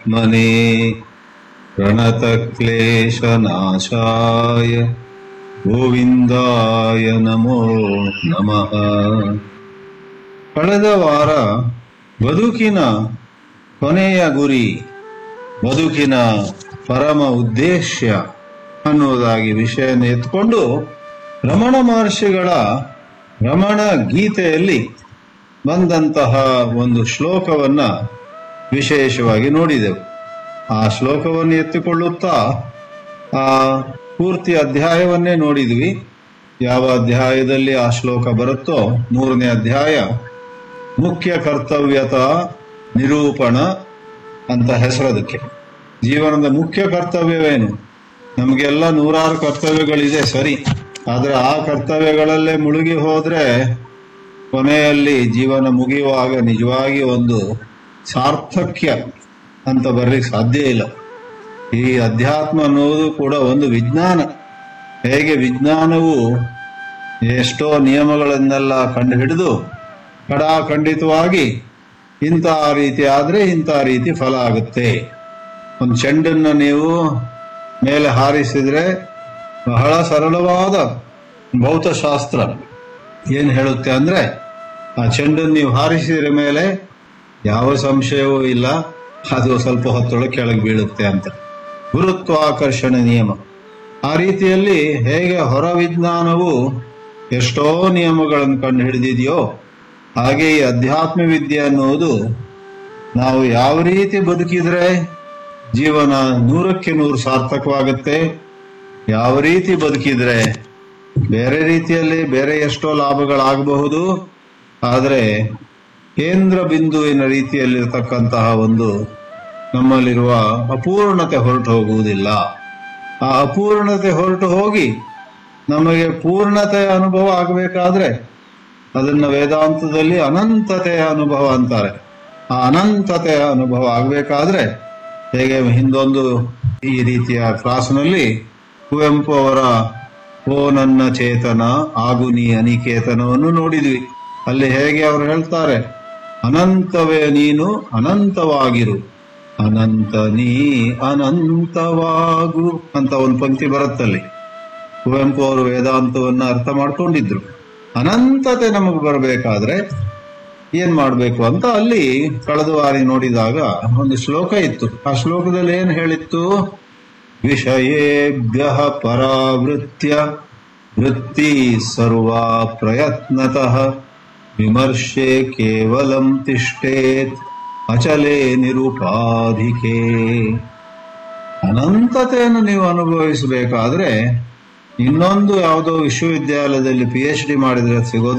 परमात्मने प्रणतक्लेशनाशाय ಗೋವಿಂದಾಯ ನಮೋ ನಮಃ ಕಳೆದ ವಾರ ಬದುಕಿನ ಕೊನೆಯ ಗುರಿ ಬದುಕಿನ ಪರಮ ಉದ್ದೇಶ ಅನ್ನುವುದಾಗಿ ವಿಷಯನ ಎತ್ಕೊಂಡು ರಮಣ ಮಹರ್ಷಿಗಳ ರಮಣ ಗೀತೆಯಲ್ಲಿ ಬಂದಂತಹ ಒಂದು ಶ್ಲೋಕವನ್ನ ವಿಶೇಷವಾಗಿ ನೋಡಿದೆವು ಆ ಶ್ಲೋಕವನ್ನು ಎತ್ತಿಕೊಳ್ಳುತ್ತಾ ಆ ಪೂರ್ತಿ ಅಧ್ಯಾಯವನ್ನೇ ನೋಡಿದ್ವಿ ಯಾವ ಅಧ್ಯಾಯದಲ್ಲಿ ಆ ಶ್ಲೋಕ ಬರುತ್ತೋ ಮೂರನೇ ಅಧ್ಯಾಯ ಮುಖ್ಯ ಕರ್ತವ್ಯತ ನಿರೂಪಣ ಅಂತ ಹೆಸರದಕ್ಕೆ ಜೀವನದ ಮುಖ್ಯ ಕರ್ತವ್ಯವೇನು ನಮಗೆಲ್ಲ ನೂರಾರು ಕರ್ತವ್ಯಗಳಿದೆ ಸರಿ ಆದ್ರೆ ಆ ಕರ್ತವ್ಯಗಳಲ್ಲೇ ಮುಳುಗಿ ಹೋದ್ರೆ ಕೊನೆಯಲ್ಲಿ ಜೀವನ ಮುಗಿಯುವಾಗ ನಿಜವಾಗಿ ಒಂದು ಸಾರ್ಥಕ್ಯ ಅಂತ ಬರ್ಲಿಕ್ಕೆ ಸಾಧ್ಯ ಇಲ್ಲ ಈ ಅಧ್ಯಾತ್ಮ ಅನ್ನೋದು ಕೂಡ ಒಂದು ವಿಜ್ಞಾನ ಹೇಗೆ ವಿಜ್ಞಾನವು ಎಷ್ಟೋ ನಿಯಮಗಳನ್ನೆಲ್ಲ ಕಂಡು ಹಿಡಿದು ಕಡಾಖಂಡಿತವಾಗಿ ಇಂಥ ರೀತಿ ಆದ್ರೆ ಇಂಥ ರೀತಿ ಫಲ ಆಗುತ್ತೆ ಒಂದು ಚೆಂಡನ್ನ ನೀವು ಮೇಲೆ ಹಾರಿಸಿದ್ರೆ ಬಹಳ ಸರಳವಾದ ಭೌತಶಾಸ್ತ್ರ ಏನ್ ಹೇಳುತ್ತೆ ಅಂದ್ರೆ ಆ ಚೆಂಡನ್ನು ನೀವು ಹಾರಿಸಿದ್ರ ಮೇಲೆ ಯಾವ ಸಂಶಯವೂ ಇಲ್ಲ ಅದು ಸ್ವಲ್ಪ ಹೊತ್ತೊಳಗೆ ಕೆಳಗೆ ಬೀಳುತ್ತೆ ಅಂತ ಗುರುತ್ವಾಕರ್ಷಣೆ ನಿಯಮ ಆ ರೀತಿಯಲ್ಲಿ ಹೇಗೆ ಹೊರ ವಿಜ್ಞಾನವು ಎಷ್ಟೋ ನಿಯಮಗಳನ್ನು ಕಂಡು ಹಿಡಿದಿದೆಯೋ ಹಾಗೆ ಈ ಅಧ್ಯಾತ್ಮ ವಿದ್ಯೆ ಅನ್ನುವುದು ನಾವು ಯಾವ ರೀತಿ ಬದುಕಿದ್ರೆ ಜೀವನ ನೂರಕ್ಕೆ ನೂರು ಸಾರ್ಥಕವಾಗುತ್ತೆ ಯಾವ ರೀತಿ ಬದುಕಿದ್ರೆ ಬೇರೆ ರೀತಿಯಲ್ಲಿ ಬೇರೆ ಎಷ್ಟೋ ಲಾಭಗಳಾಗಬಹುದು ಆದರೆ ಕೇಂದ್ರ ಬಿಂದುವಿನ ರೀತಿಯಲ್ಲಿರ್ತಕ್ಕಂತಹ ಒಂದು ನಮ್ಮಲ್ಲಿರುವ ಅಪೂರ್ಣತೆ ಹೊರಟು ಹೋಗುವುದಿಲ್ಲ ಆ ಅಪೂರ್ಣತೆ ಹೊರಟು ಹೋಗಿ ನಮಗೆ ಪೂರ್ಣತೆಯ ಅನುಭವ ಆಗಬೇಕಾದ್ರೆ ಅದನ್ನ ವೇದಾಂತದಲ್ಲಿ ಅನಂತತೆಯ ಅನುಭವ ಅಂತಾರೆ ಆ ಅನಂತತೆಯ ಅನುಭವ ಆಗಬೇಕಾದ್ರೆ ಹೇಗೆ ಹಿಂದೊಂದು ಈ ರೀತಿಯ ಕ್ಲಾಸ್ನಲ್ಲಿ ಕುವೆಂಪು ಅವರ ಓ ನನ್ನ ಚೇತನ ಆಗು ನೀ ಅನಿಕೇತನವನ್ನು ನೋಡಿದ್ವಿ ಅಲ್ಲಿ ಹೇಗೆ ಅವರು ಹೇಳ್ತಾರೆ ಅನಂತವೇ ನೀನು ಅನಂತವಾಗಿರು ಅನಂತ ನೀ ಅನಂತವಾಗು ಅಂತ ಒಂದು ಪಂಕ್ತಿ ಬರುತ್ತಲ್ಲಿ ಕುವೆಂಪು ಅವರು ವೇದಾಂತವನ್ನ ಅರ್ಥ ಮಾಡ್ಕೊಂಡಿದ್ರು ಅನಂತತೆ ನಮಗೆ ಬರಬೇಕಾದ್ರೆ ಏನ್ ಮಾಡ್ಬೇಕು ಅಂತ ಅಲ್ಲಿ ಕಳೆದ ವಾರಿ ನೋಡಿದಾಗ ಒಂದು ಶ್ಲೋಕ ಇತ್ತು ಆ ಶ್ಲೋಕದಲ್ಲಿ ಏನ್ ಹೇಳಿತ್ತು ವಿಷಯೇಭ್ಯ ಪರಾವೃತ್ಯ ವೃತ್ತಿ ಸರ್ವಾ ಪ್ರಯತ್ನತಃ ವಿಮರ್ಶೆ ಕೇವಲಂ ತಿಷ್ಟೇತ್ ಅಚಲೇ ನಿರುಪಾಧಿಕೆ ಅನಂತತೆಯನ್ನು ನೀವು ಅನುಭವಿಸಬೇಕಾದ್ರೆ ಇನ್ನೊಂದು ಯಾವುದೋ ವಿಶ್ವವಿದ್ಯಾಲಯದಲ್ಲಿ ಪಿ ಎಚ್ ಡಿ ಮಾಡಿದ್ರೆ ಸಿಗೋದು